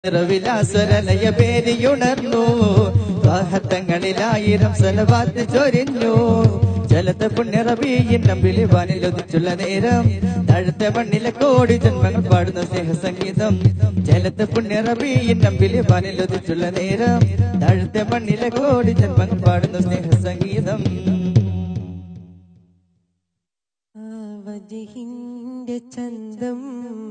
നിറവിലാസ്വരലയ പേരിയുണർന്നു വാഹത്തങ്ങളിലായിരം സലവാത്ത് ചൊരിഞ്ഞു ജലത്തെ പുണ്യറബിயின் നമ്പിളി വാനിലൊതിച്ചുള്ള നേരം താഴത്തെ മണ്ണിലെ കോടി ജന്മങ്ങൾ പാടുന്ന സ്നേഹസംഗീതം ജലത്തെ പുണ്യറബിயின் നമ്പിളി വാനിലൊതിച്ചുള്ള നേരം താഴത്തെ മണ്ണിലെ കോടി ജന്മങ്ങൾ പാടുന്ന സ്നേഹസംഗീതം ആ വജഹിന്റെ ചന്തം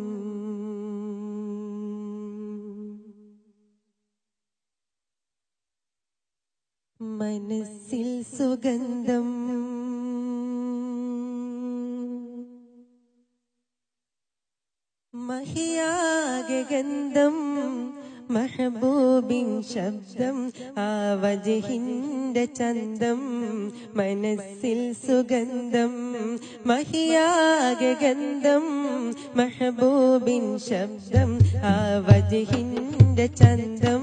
മനസ്സിൽ സുഗന്ധം മഹിയാകെ ഗന്ധം മെഹബൂബിൻ ശബ്ദം ആ വജഹിന്റെ ചന്തം മനസ്സിൽ സുഗന്ധം മഹിയാകെ ഗന്ധം മെഹബൂബിൻ ശബ്ദം ആ വജഹിന്റെ ചന്തം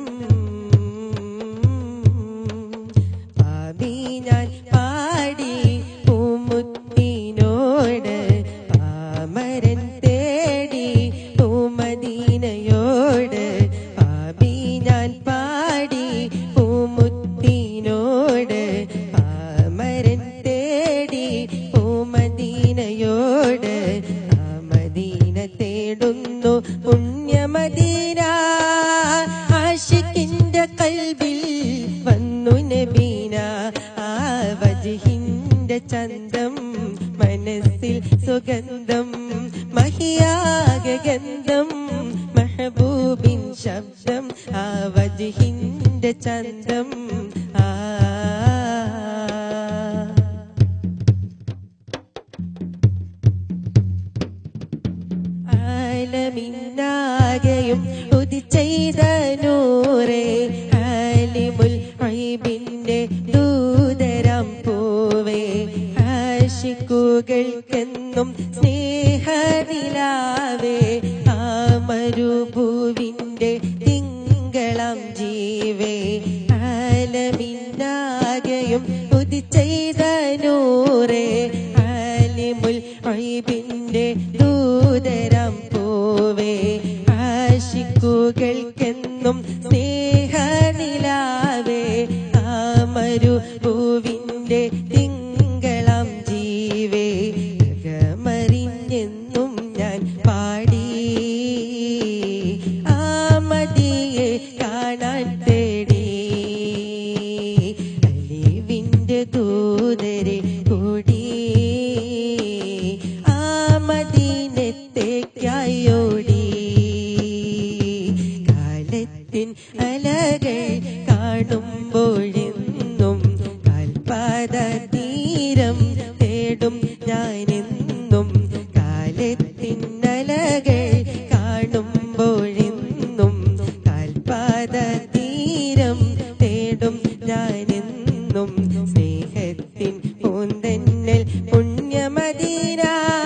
പാപി ഞാൻ പാടി പൂമുത്തിനോട് പാമരൻ തേടി പൂമദീനയോട് പാപി ഞാൻ പാടി പൂമുത്തിനോട് പാമരൻ തേടി പൂമദീനയോട് ആ മദീന തേടുന്നു പുണ്യമദീന ആഷിക്കിന്റെ കൽബിൽ വന്നു നബീന ആ വജഹിന്റെ ചന്തം മനസ്സിൽ സുഗന്ധം മഹിയാകെ ഗന്ധം മെഹബൂബിൻ ശബ്ദം ആ വജഹിന്റെ ചന്തം ആ ആലമിന്നാകെയും ഉദിച്ചെയ്ത നൂറേ ആലിമുൽ ഐബിന്റെ ദൂതരം പൂവേ ആശിക്കുകൾക്കെന്നും സ്നേഹനിലാവേ ആ മരുഭൂവിന്റെ തിങ്കളാം ജീവേ ആലമിന്നാകെയും ഉദിച്ചെയ്ത നൂറേ ആലിമുൽ ഐബിന്റെ ദൂതരം പൂവേ ആശിക്കുകൾക്കെന്നും സ്നേഹനിലാവേ ആമരു പൂവിന്റെ തിങ്കളാം ജീവേ അകമറിഞ്ഞെന്നും ഞാൻ പാടി ആമതിയെ കാണാൻ തേടി അലിവിന്റെ ദൂതരെ കൂടി ആമദീനത്തേക്കായോടി കാലത്തിൻ അലകൾ കാണുമ്പോഴെന്നും കാൽപാത തീരം തേടും ഞാനെന്നും കാലത്തിൻ അലകൾ കാണുമ്പോഴെന്നും കാൽപാത തീരം തേടും ഞാനെന്നും സ്നേഹത്തിൻ പൂന്തന്നൽ പുണ്യമദീന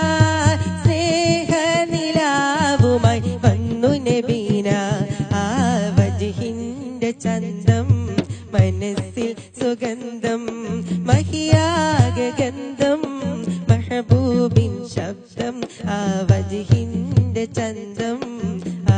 സ്നേഹനിലാവുമായി വന്നു നബീന ആ വജഹിന്റെ ചന്തം മനസ്സിൽ സുഗന്ധം മഹിയാകെ ഗന്ധം മെഹബൂബിൻ ശബ്ദം ആ വജഹിന്റെ ചന്തം ആ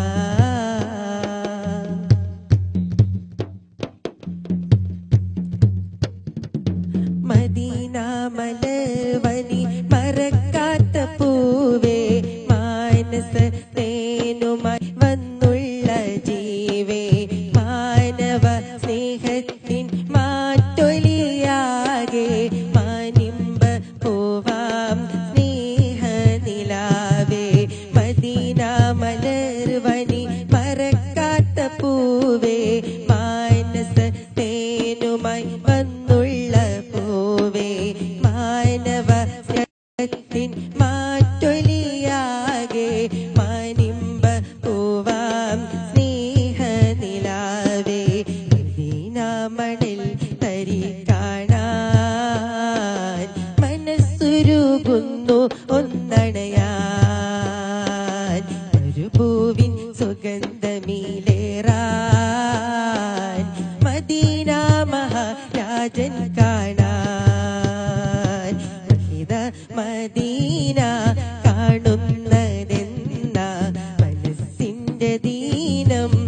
മദീന മലവനി മറക്കാത്ത പൂവേ മാനസ തേനുമായി വന്നുള്ള ജീവേ മാനവ സ്നേഹത്തിൻ മാറ്റൊലിയാകെ മാനിമ്പ പോവാം സ്നേഹനിലാവേ മദീന മലർവനി മറക്കാത്ത പൂവേ മാനസ തേനുമായി വന്നുള്ള പൂവേ മാനവ സ്നേഹത്തിൻ മാറ്റൊലിയാകെ മാനിമ്പ പോവാം സ്നേഹനിലാവേ മദീനാമണിൽ തരി കാണാൻ മനസ്സുരുകുന്നു ഒന്നണയാൻ ഒരു പൂവിൻ സുഗന്ധമീലേറാൻ മദീന മഹാരാജൻ കാണാൻ ഹിത മദീന കാണുന്നതെന്ന മനസ്സിന്റെ ദീനം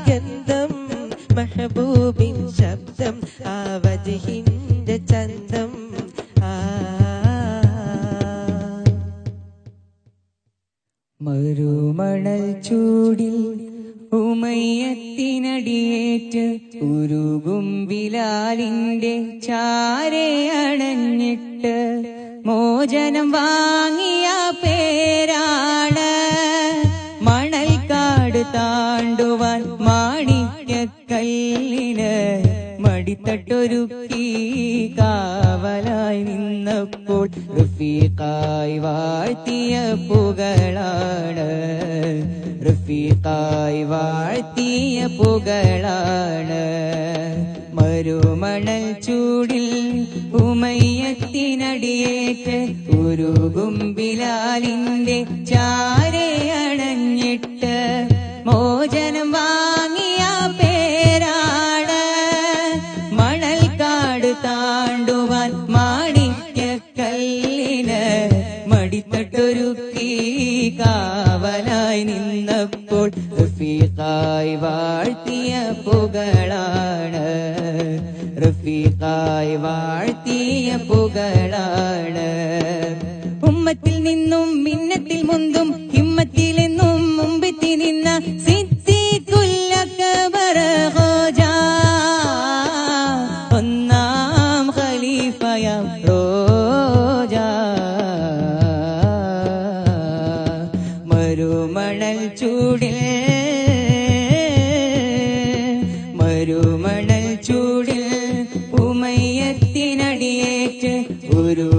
ദിഗന്ധം മെഹബൂബിൻ ശബ്ദം ആ വജഹിന്റെ ചന്തം ആ മറുമണൽ ചൂടിൽ ഉമയത്തിനടിയേറ്റ് ഉരുകും ബിലാലിന്റെ ചാരെ അണഞ്ഞിട്ട് മോചനം വാങ്ങിയ പേരാണ് മണൽക്കാട് താണ്ടുവാൻ മാണിക്യക്കല്ലിന് മടിത്തട്ടൊരുക്കി കാവലായി നിന്നപ്പോൾ റഫീഖായി വാഴ്ത്തിയ പുകളാണ് റഫീഖായി വാഴ്ത്തിയ പുകളാണ് മരുമണൽ ചൂടിൽ ഉമയത്തിനടിയേറ്റ് ഉരുകും ബിലാലിന്റെ ചാരെ അണഞ്ഞിട്ട് മോചനം വാങ്ങിയ പേരാണ് മണൽക്കാട് താണ്ടുവാൻ മാണിക്യക്കല്ലിന് മടിത്തട്ടൊരുക്കി കാവലായി നിന്നപ്പോൾ റഫീഖായി വാഴ്ത്തിയ പുകളാണ് റഫീഖായി വാഴ്ത്തിയ പുകളാണ് ഉമ്മത്തിൽ നിന്നും മിന്നത്തിൽ മുന്തും ഹിമ്മത്തിലെന്നും മുമ്പെത്തി നിന്ന സിദ്ദീഖുൽ ഹോജ ഒന്നാം ഖലീഫയാം റോജ മരുമണൽ ചൂടിൽ മരുമണൽ ചൂടിൽ ഉമയത്തിനടിയേറ്റ് ഒരു